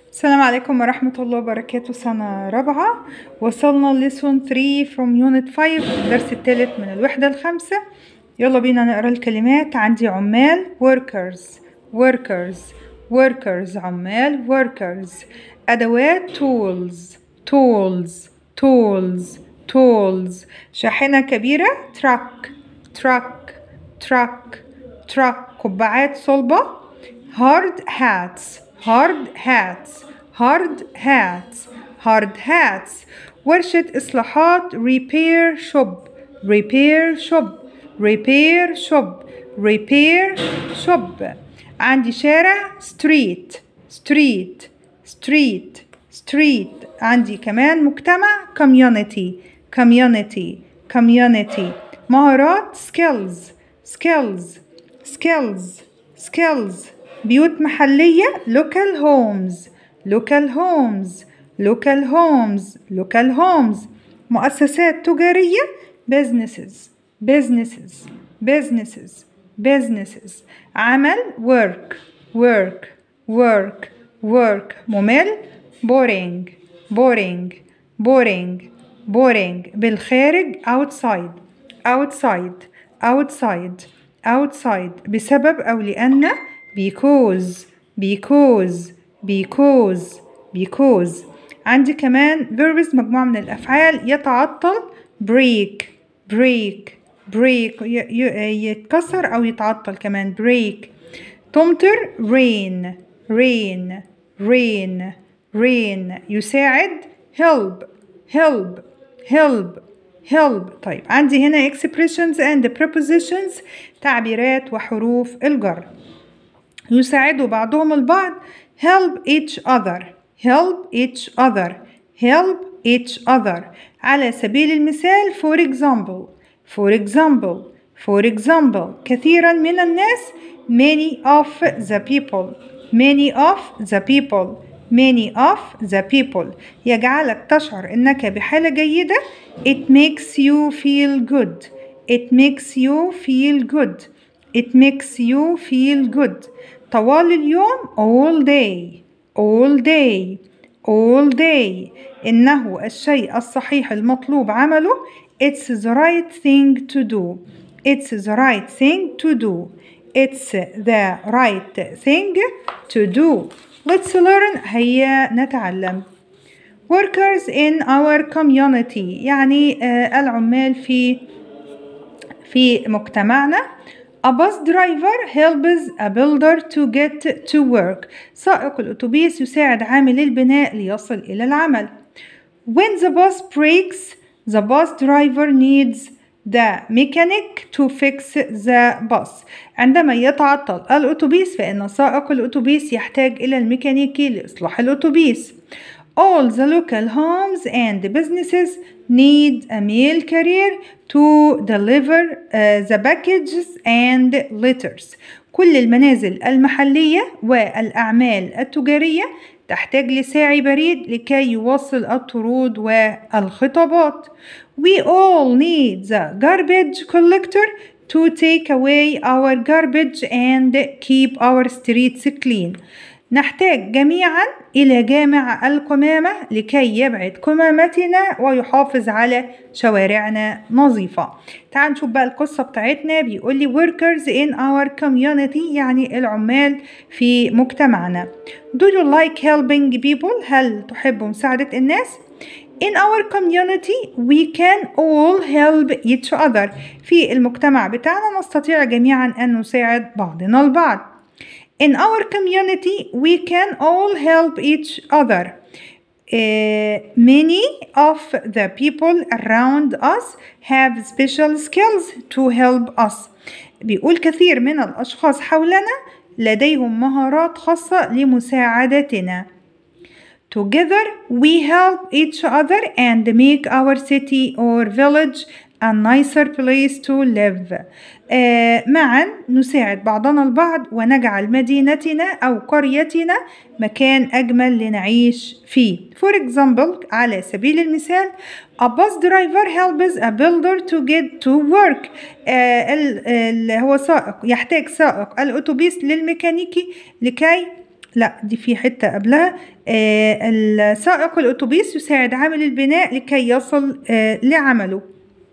السلام عليكم ورحمة الله وبركاته سنة رابعة وصلنا لسون 3 from unit 5 الدرس الثالث من الوحدة الخامسة يلا بينا نقرا الكلمات عندي عمال workers workers workers عمال workers أدوات tools tools tools tools شاحنة كبيرة truck truck truck truck قبعات صلبة hard hats hard hats hard hats hard hats ورشة إصلاحات repair shop repair shop repair shop repair shop عندي شارع street street street street عندي كمان مجتمع community community community مهارات skills skills skills skills بيوت محلية local homes local homes local homes local homes مؤسسات تجارية businesses businesses businesses businesses عمل work work work work ممل boring boring boring boring بالخارج outside outside outside outside بسبب أو لأن because because because because عندي كمان verbs مجموعة من الأفعال يتعطل break break break يتكسر أو يتعطل كمان break تمطر rain rain rain rain يساعد help help help help طيب عندي هنا expressions and prepositions تعبيرات وحروف الجر يساعدوا بعضهم البعض help each other help each other help each other على سبيل المثال for example for example for example كثيرا من الناس many of the people many of the people many of the people يجعلك تشعر انك بحالة جيدة it makes you feel good it makes you feel good it makes you feel good طوال اليوم all day all day all day إنه الشيء الصحيح المطلوب عمله it's the right thing to do it's the right thing to do it's the right thing to do let's learn هيا نتعلم workers in our community يعني العمال في في مجتمعنا A bus driver helps a builder to get to work. سائق الأتوبيس يساعد عامل البناء ليصل إلى العمل. When the bus breaks, the bus driver needs the mechanic to fix the bus. عندما يتعطل الأتوبيس فإن سائق الأتوبيس يحتاج إلى الميكانيكي لإصلاح الأتوبيس. All the local homes and businesses need a mail carrier to deliver uh, the packages and letters. كل المنازل المحلية والأعمال التجارية تحتاج لساعي بريد لكي يوصل الطرود والخطابات. We all need the garbage collector to take away our garbage and keep our streets clean. نحتاج جميعا إلى جامع القمامة لكي يبعد قمامتنا ويحافظ على شوارعنا نظيفة تعال نشوف بقى القصة بتاعتنا بيقول لي workers in our community يعني العمال في مجتمعنا Do you like helping people؟ هل تحب مساعدة الناس؟ In our community we can all help each other في المجتمع بتاعنا نستطيع جميعا أن نساعد بعضنا البعض In our community, we can all help each other. Uh, many of the people around us have special skills to help us. بيقول كثير من الأشخاص حولنا لديهم مهارات خاصة لمساعدتنا. Together we help each other and make our city or village a nicer place to live. آه معا نساعد بعضنا البعض ونجعل مدينتنا أو قريتنا مكان أجمل لنعيش فيه. For example على سبيل المثال A bus driver helps a builder to get to work. آه ال ال هو سائق يحتاج سائق الأتوبيس للميكانيكي لكي لا دي في حتة قبلها آه سائق الأتوبيس يساعد عامل البناء لكي يصل آه لعمله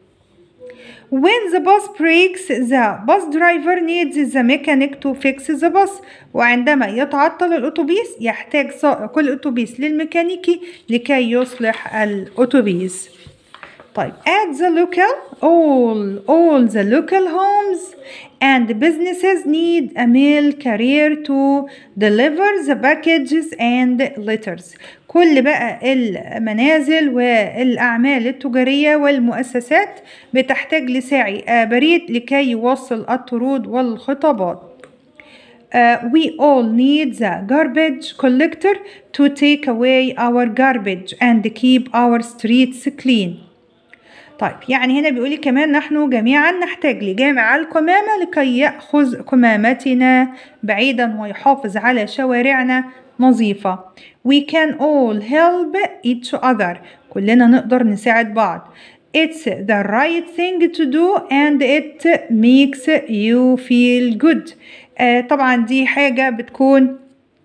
When the bus breaks the bus driver needs the mechanic to fix the bus وعندما يتعطل الأتوبيس يحتاج سائق الأتوبيس للميكانيكي لكي يصلح الأتوبيس طيب at the local all all the local homes and businesses need a mail carrier to deliver the packages and letters كل بقى المنازل والأعمال التجارية والمؤسسات بتحتاج لساعي بريد لكي يوصل الطرود والخطابات Uh, we all need the garbage collector to take away our garbage and keep our streets clean. طيب يعني هنا بيقول كمان نحن جميعا نحتاج لجامع القمامة لكي يأخذ قمامتنا بعيدا ويحافظ على شوارعنا نظيفة. We can all help each other. كلنا نقدر نساعد بعض. It's the right thing to do and it makes you feel good. آه طبعا دي حاجة بتكون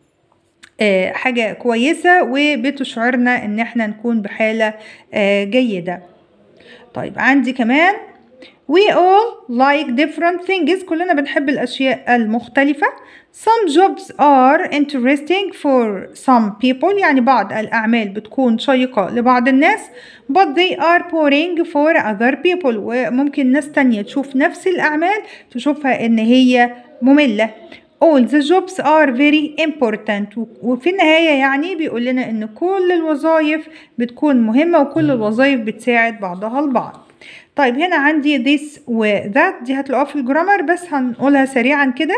آه حاجة كويسة وبتشعرنا ان احنا نكون بحالة آه جيدة. طيب عندي كمان we all like different things كلنا بنحب الأشياء المختلفة some jobs are interesting for some people يعني بعض الأعمال بتكون شيقة لبعض الناس but they are boring for other people وممكن ناس تانية تشوف نفس الأعمال تشوفها إن هي مملة all the jobs are very important وفي النهاية يعني بيقول لنا إن كل الوظائف بتكون مهمة وكل الوظائف بتساعد بعضها البعض طيب هنا عندي this و that دي هتلاقوها في الجرامر بس هنقولها سريعا كده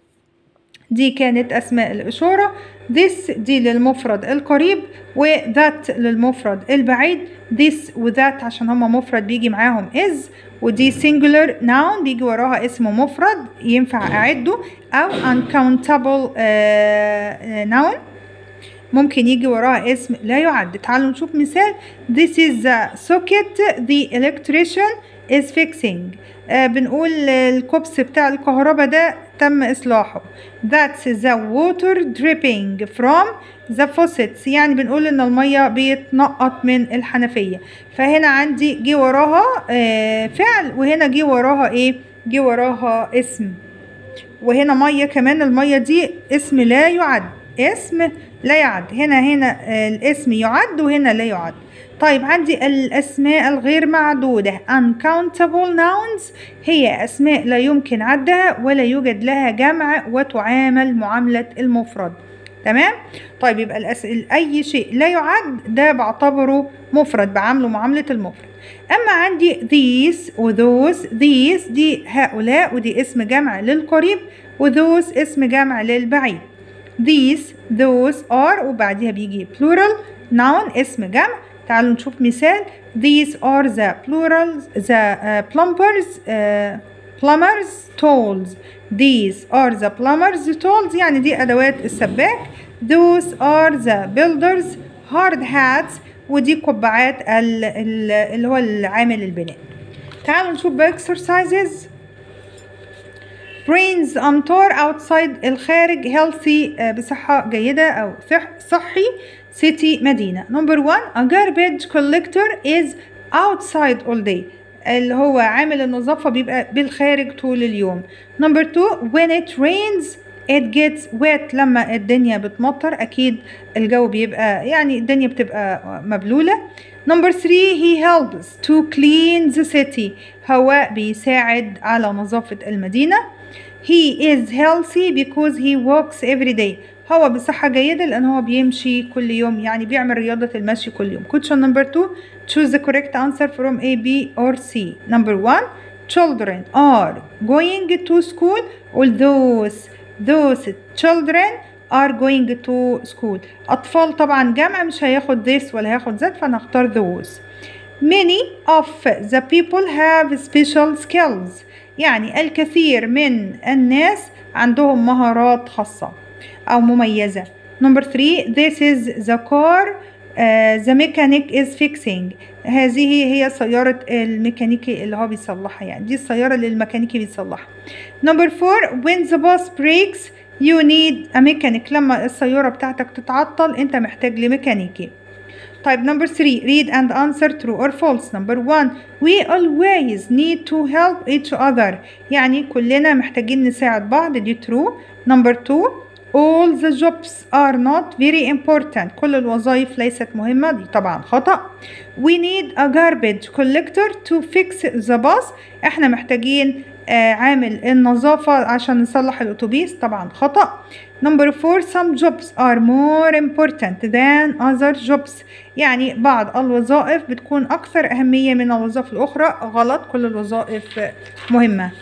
دي كانت أسماء الإشارة this دي للمفرد القريب و that للمفرد البعيد this و that عشان هما مفرد بيجي معاهم is ودي singular noun بيجي وراها اسم مفرد ينفع أعده أو uncountable uh, noun ممكن يجي وراها اسم لا يعد تعالوا نشوف مثال this is the socket the electrician is fixing آه بنقول الكوبس بتاع الكهرباء ده تم إصلاحه that's the water dripping from the faucets يعني بنقول إن المية بيتنقط من الحنفية فهنا عندي جه وراها آه فعل وهنا جه وراها إيه جه وراها اسم وهنا مية كمان المية دي اسم لا يعد اسم لا يعد هنا هنا الاسم يعد وهنا لا يعد طيب عندي الأسماء الغير معدودة uncountable nouns هي أسماء لا يمكن عدها ولا يوجد لها جمع وتعامل معاملة المفرد تمام طيب يبقى الأسئلة أي شيء لا يعد ده بعتبره مفرد بعامله معاملة المفرد أما عندي these و those these دي هؤلاء ودي اسم جمع للقريب و those اسم جمع للبعيد these those are وبعديها بيجي plural noun اسم جمع تعالوا نشوف مثال these are the plurals the uh, plumbers uh, plumbers tools these are the plumbers tools يعني دي أدوات السباك those are the builders hard hats ودي قبعات اللي هو العامل البناء تعالوا نشوف بقى exercises brains أمطار outside الخارج healthy بصحة جيدة أو صحي city مدينة number one a garbage collector is outside all day اللي هو عامل النظافة بيبقى بالخارج طول اليوم number two when it rains it gets wet لما الدنيا بتمطر أكيد الجو بيبقى يعني الدنيا بتبقى مبلولة number three he helps to clean the city هو بيساعد على نظافة المدينة he is healthy because he walks every day هو بصحة جيدة لأن هو بيمشي كل يوم يعني بيعمل رياضة المشي كل يوم question number two choose the correct answer from A B or C number one children are going to school or those those children are going to school أطفال طبعا جمع مش هياخد this ولا هياخد that فنختار those many of the people have special skills يعني الكثير من الناس عندهم مهارات خاصة أو مميزة number three this is the car uh, the mechanic is fixing هذه هي سيارة الميكانيكي اللي هو بيصلحها يعني دي السيارة اللي الميكانيكي بيصلحها number four when the bus breaks you need a mechanic لما السيارة بتاعتك تتعطل انت محتاج لميكانيكي طيب number three read and answer true or false number one we always need to help each other يعني كلنا محتاجين نساعد بعض دي true number two all the jobs are not very important كل الوظائف ليست مهمة دي طبعا خطأ we need a garbage collector to fix the bus احنا محتاجين آه عامل النظافة عشان نصلح الأتوبيس طبعا خطأ number four some jobs are more important than other jobs يعني بعض الوظائف بتكون أكثر أهمية من الوظائف الأخرى غلط كل الوظائف مهمة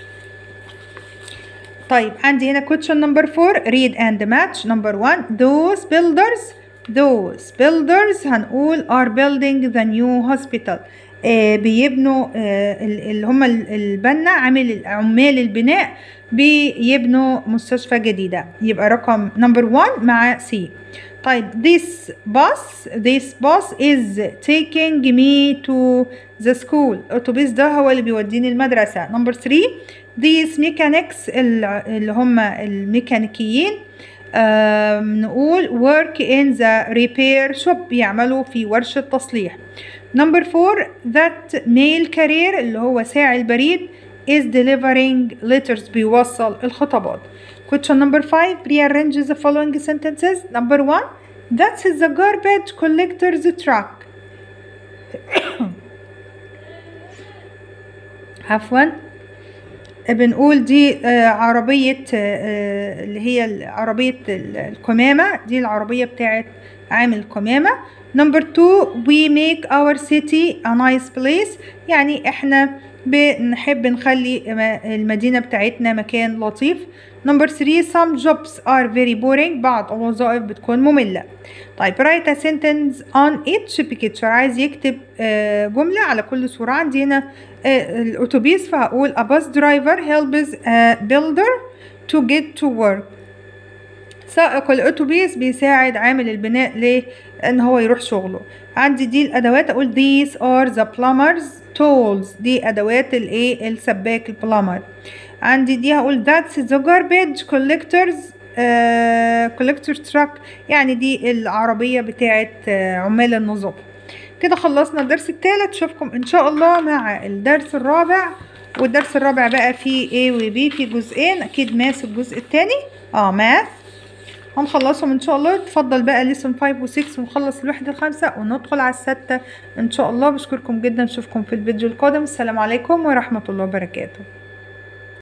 طيب عندي هنا question number four read and match number one those builders those builders هنقول are building the new hospital آه بيبنوا آه اللي هم البنا عامل عمال البناء بيبنوا مستشفى جديدة يبقى رقم نمبر 1 مع سي طيب this bus this bus is taking me to the school الأتوبيس ده هو اللي بيوديني المدرسة نمبر 3 these mechanics اللي هم الميكانيكيين نقول work in the repair shop يعملوا في ورشة تصليح نمبر 4 that mail carrier اللي هو ساعي البريد is delivering letters بيوصل الخطابات question number 5 rearrange the following sentences number 1 that's the garbage collector's truck عفوا بنقول دي عربية اللي هي عربية القمامة دي العربية بتاعت عامل القمامة نمبر 2 we make our city a nice place يعني احنا بنحب نخلي المدينة بتاعتنا مكان لطيف نمبر 3 some jobs are very boring بعض الوظائف بتكون مملة طيب write a sentence on each picture عايز يكتب جملة على كل صورة عندي هنا الأتوبيس فهقول a bus driver helps a builder to get to work سائق الأتوبيس بيساعد عامل البناء لأن هو يروح شغله عندي دي الأدوات أقول these are the plumbers tools دي أدوات الإيه السباك البلامر عندي دي هقول that's the garbage collectors كولكتور uh, تراك يعني دي العربية بتاعت uh, عمال النظافة كده خلصنا الدرس الثالث اشوفكم ان شاء الله مع الدرس الرابع والدرس الرابع بقى فيه A و B في جزئين اكيد ماس الجزء الثاني اه ماث هنخلصهم ان شاء الله تفضل بقى ليسون 5 و 6 ونخلص الوحدة الخامسة وندخل على الستة ان شاء الله بشكركم جدا اشوفكم في الفيديو القادم السلام عليكم ورحمة الله وبركاته